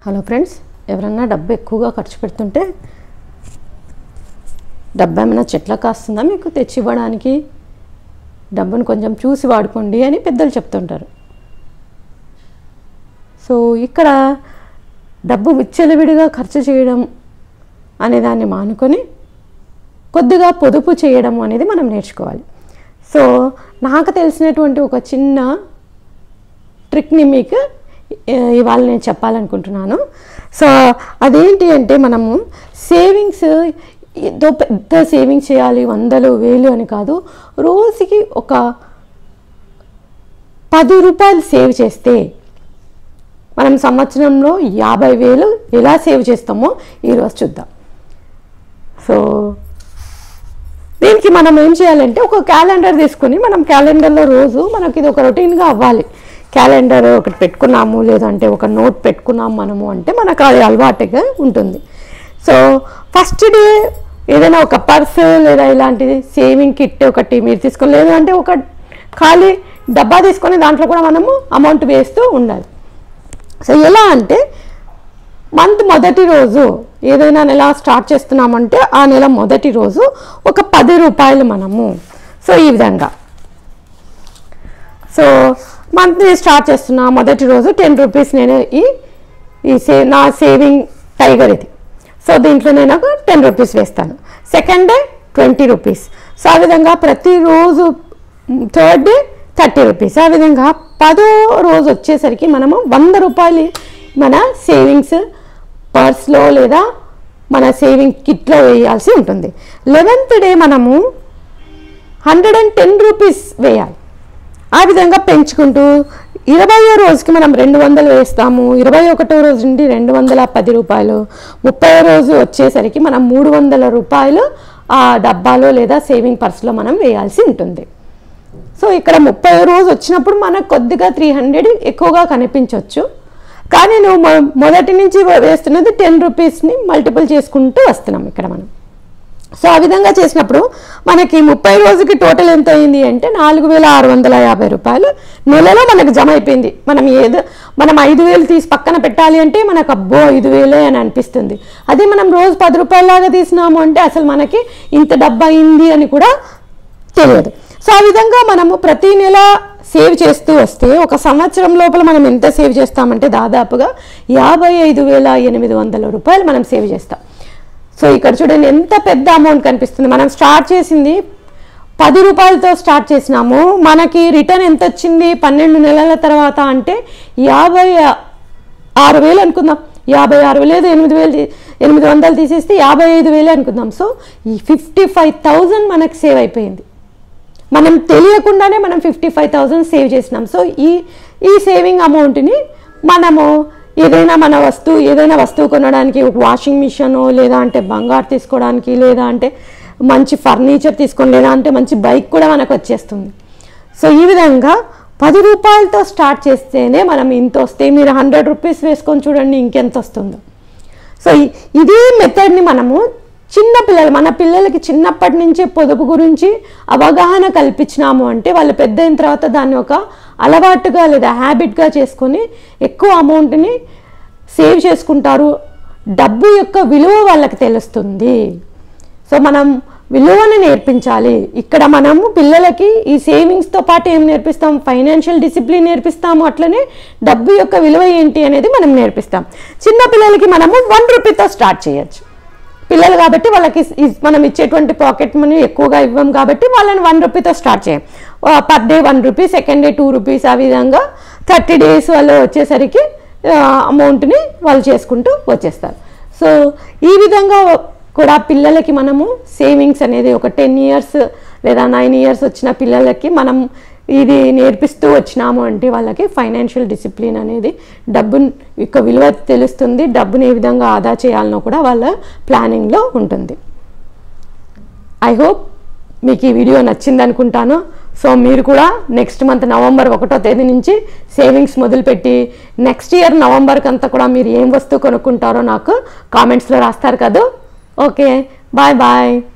hello friends ఎవరన్నా డబ్బు ఎక్కువగా ఖర్చు పెడుతుంటే డబ్బు ఏమైనా చెట్ల కాస్తుందా మీకు తెచ్చి ఇవ్వడానికి డబ్బును కొంచెం చూసి వాడుకోండి అని పెద్దలు చెప్తుంటారు సో ఇక్కడ డబ్బు విచ్చలవిడిగా ఖర్చు చేయడం అనే దాన్ని మానుకొని కొద్దిగా పొదుపు చేయడం అనేది మనం నేర్చుకోవాలి సో నాకు తెలిసినటువంటి ఒక చిన్న ట్రిక్ని మీకు ఆ, ఇవాళ నేను చెప్పాలనుకుంటున్నాను సో అదేంటి అంటే మనము సేవింగ్స్ ఏదో పెద్ద సేవింగ్స్ చేయాలి వందలు వేలు అని కాదు రోజుకి ఒక పది రూపాయలు సేవ్ చేస్తే మనం సంవత్సరంలో యాభై వేలు ఎలా సేవ్ చేస్తామో ఈరోజు చూద్దాం సో దీనికి మనం ఏం చేయాలంటే ఒక క్యాలెండర్ తీసుకొని మనం క్యాలెండర్లో రోజు మనకి ఇది ఒక రొటీన్గా అవ్వాలి క్యాలెండర్ ఒకటి పెట్టుకున్నాము లేదంటే ఒక నోట్ పెట్టుకున్నాము మనము అంటే మనకు అది అలవాటుగా ఉంటుంది సో ఫస్ట్ డే ఏదైనా ఒక పర్స్ లేదా ఇలాంటిది సేవింగ్ కిట్ ఒకటి మీరు తీసుకొని లేదంటే ఒక ఖాళీ డబ్బా తీసుకొని దాంట్లో కూడా మనము అమౌంట్ వేస్తూ ఉండాలి సో ఎలా అంటే మంత్ మొదటి రోజు ఏదైనా నెల స్టార్ట్ చేస్తున్నామంటే ఆ నెల మొదటి రోజు ఒక పది రూపాయలు మనము సో ఈ విధంగా సో మంత్ స్టార్ట్ చేస్తున్నా మొదటి రోజు టెన్ రూపీస్ నేను ఈ ఈ సే నా సేవింగ్ టైగర్ ఇది సో దీంట్లో నేను ఒక టెన్ రూపీస్ వేస్తాను second day twenty rupees so ఆ విధంగా ప్రతిరోజు థర్డ్ డే థర్టీ రూపీస్ ఆ విధంగా పదో రోజు వచ్చేసరికి మనము వంద రూపాయలు మన సేవింగ్స్ పర్స్లో లేదా మన సేవింగ్ కిట్లో వేయాల్సి ఉంటుంది లెవెన్త్ డే మనము హండ్రెడ్ అండ్ టెన్ రూపీస్ వేయాలి ఆ విధంగా పెంచుకుంటూ ఇరవయో రోజుకి మనం రెండు వందలు వేస్తాము ఇరవై ఒకటో రోజు నుండి రెండు వందల పది రూపాయలు ముప్పై రోజు వచ్చేసరికి మనం మూడు వందల రూపాయలు ఆ డబ్బాలో లేదా సేవింగ్ పర్స్లో మనం వేయాల్సి ఉంటుంది సో ఇక్కడ ముప్పై రోజు వచ్చినప్పుడు మనకు కొద్దిగా త్రీ హండ్రెడ్ ఎక్కువగా కనిపించవచ్చు కానీ నువ్వు మొ- మొదటి నుంచి వేస్తున్నది టెన్ రూపీస్ని మల్టిపుల్ చేసుకుంటూ వస్తున్నాం ఇక్కడ మనం సో ఆ విధంగా చేసినప్పుడు మనకి ముప్పై రోజుకి టోటల్ ఎంత అయింది అంటే నాలుగు వేల ఆరు వందల యాభై రూపాయలు నెలలో మనకు జమ అయిపోయింది మనం ఏదో మనం ఐదు వేలు తీసి పక్కన పెట్టాలి అంటే మనకు అబ్బో ఐదు వేలే అని అనిపిస్తుంది అదే మనం రోజు పది రూపాయలలాగా తీసినాము అంటే అసలు మనకి ఇంత డబ్బు అయింది అని కూడా తెలియదు సో ఆ విధంగా మనము ప్రతి నెల సేవ్ చేస్తూ వస్తే ఒక సంవత్సరం లోపల మనం ఎంత సేవ్ చేస్తామంటే దాదాపుగా యాభై ఐదు వేల ఎనిమిది వందల రూపాయలు మనం సేవ్ చేస్తాం సో ఇక్కడ చూడండి ఎంత పెద్ద అమౌంట్ కనిపిస్తుంది మనం స్టార్ట్ చేసింది పది రూపాయలతో స్టార్ట్ చేసినాము మనకి రిటర్న్ ఎంత వచ్చింది పన్నెండు నెలల తర్వాత అంటే యాభై ఆరు వేలు అనుకుందాం యాభై ఆరు వేలు లేదు ఎనిమిది వేలు తీ- ఎనిమిది వందలు తీసేస్తే యాభై ఐదు వేలు అనుకుందాం సో ఈ ఫిఫ్టీ ఫైవ్ థౌజండ్ మనకు సేవ్ అయిపోయింది మనం తెలియకుండానే మనం ఫిఫ్టీ ఫైవ్ థౌజండ్ సేవ్ చేసినాం సో ఈ ఈ సేవింగ్ అమౌంట్ని మనము ఏదైనా మన వస్తువు ఏదైనా వస్తువు కొనడానికి ఒక వాషింగ్ మిషన్ లేదా అంటే బంగారు తీసుకోవడానికి లేదా అంటే మంచి ఫర్నిచర్ తీసుకొని లేదా అంటే మంచి బైక్ కూడా మనకు వచ్చేస్తుంది సో ఈ విధంగా పది రూపాయలతో స్టార్ట్ చేస్తేనే మనం ఇంత వస్తే మీరు హండ్రెడ్ రూపీస్ వేసుకొని చూడండి ఇంకెంత వస్తుందో సో ఇ- ఇదే మెథడ్ని మనము చిన్న పిల్లలు మన పిల్లలకి చిన్నప్పటి నుంచే పొదుపు గురించి అవగాహన కల్పించినాము అంటే వాళ్ళు పెద్ద అయిన తర్వాత దాన్ని ఒక అలవాటుగా లేదా హ్యాబిట్గా చేసుకొని ఎక్కువ అమౌంట్ని సేవ్ చేసుకుంటారు డబ్బు యొక్క విలువ వాళ్ళకి తెలుస్తుంది సో మనం విలువను నేర్పించాలి ఇక్కడ మనము పిల్లలకి ఈ సేవింగ్స్తో పాటు ఏం నేర్పిస్తాం ఫైనాన్షియల్ డిసిప్లిన్ నేర్పిస్తాము అట్లనే డబ్బు యొక్క విలువ ఏంటి అనేది మనం నేర్పిస్తాం చిన్న పిల్లలకి మనము వన్ రూపీతో స్టార్ట్ చేయొచ్చు పిల్లలు కాబట్టి వాళ్ళకి ఇస్- మనం ఇచ్చేటువంటి పాకెట్ మనీ ఎక్కువగా ఇవ్వం కాబట్టి వాళ్ళని వన్ రూపీతో స్టార్ట్ చేయం per day one rupee second day two rupees ఆ విధంగా థర్టీ డేస్ వాళ్ళు వచ్చేసరికి అమౌంట్ని వాళ్ళు చేసుకుంటూ వచ్చేస్తారు సో ఈ విధంగా కూడా పిల్లలకి మనము సేవింగ్స్ అనేది ఒక టెన్ ఇయర్స్ లేదా నైన్ ఇయర్స్ వచ్చిన పిల్లలకి మనం ఇది నేర్పిస్తూ వచ్చినాము అంటే వాళ్ళకి ఫైనాన్షియల్ డిసిప్లిన్ అనేది డబ్బు యొక్క విలువ తెలుస్తుంది డబ్బుని ఏ విధంగా ఆదా చేయాలనో కూడా వాళ్ళ ప్లానింగ్లో ఉంటుంది ఐ హోప్ మీకు ఈ వీడియో నచ్చింది అనుకుంటాను సో మీరు కూడా నెక్స్ట్ మంత్ నవంబర్ ఒకటో తేదీ నుంచి సేవింగ్స్ మొదలుపెట్టి నెక్స్ట్ ఇయర్ నవంబర్కి అంతా కూడా మీరు ఏం వస్తువు కొనుక్కుంటారో నాకు కామెంట్స్లో రాస్తారు కదా ఓకే బాయ్ బాయ్